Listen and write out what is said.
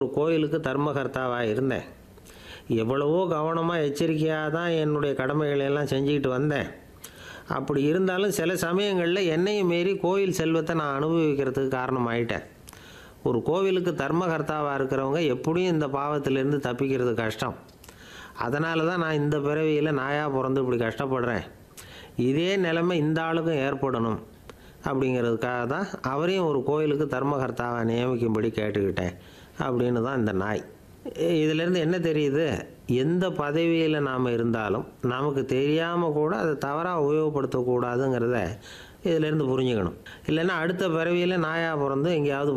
ஒரு கோயிலுக்கு தர்மகர்த்தாவாக இருந்தேன் எவ்வளவோ கவனமாக எச்சரிக்கையாக தான் என்னுடைய கடமைகளை எல்லாம் செஞ்சுக்கிட்டு வந்தேன் அப்படி இருந்தாலும் சில சமயங்களில் என்னையும் மீறி கோயில் செல்வத்தை நான் அனுபவிக்கிறதுக்கு காரணமாயிட்டேன் ஒரு கோவிலுக்கு தர்மகர்த்தாவாக இருக்கிறவங்க எப்படியும் இந்த பாவத்திலேருந்து தப்பிக்கிறது கஷ்டம் அதனால தான் நான் இந்த பிறவியில் நாயாக பிறந்து இப்படி கஷ்டப்படுறேன் இதே நிலைமை இந்த ஆளுக்கும் ஏற்படணும் அப்படிங்கிறதுக்காக தான் அவரையும் ஒரு கோயிலுக்கு தர்மகர்த்தாவை நியமிக்கும்படி கேட்டுக்கிட்டேன் அப்படின்னு தான் இந்த நாய் இதிலேருந்து என்ன தெரியுது எந்த பதவியில் நாம் இருந்தாலும் நமக்கு தெரியாமல் கூட அதை தவறாக உபயோகப்படுத்தக்கூடாதுங்கிறத இதிலேருந்து புரிஞ்சுக்கணும் இல்லைன்னா அடுத்த பிறவியில் நாயாக பிறந்து எங்கேயாவது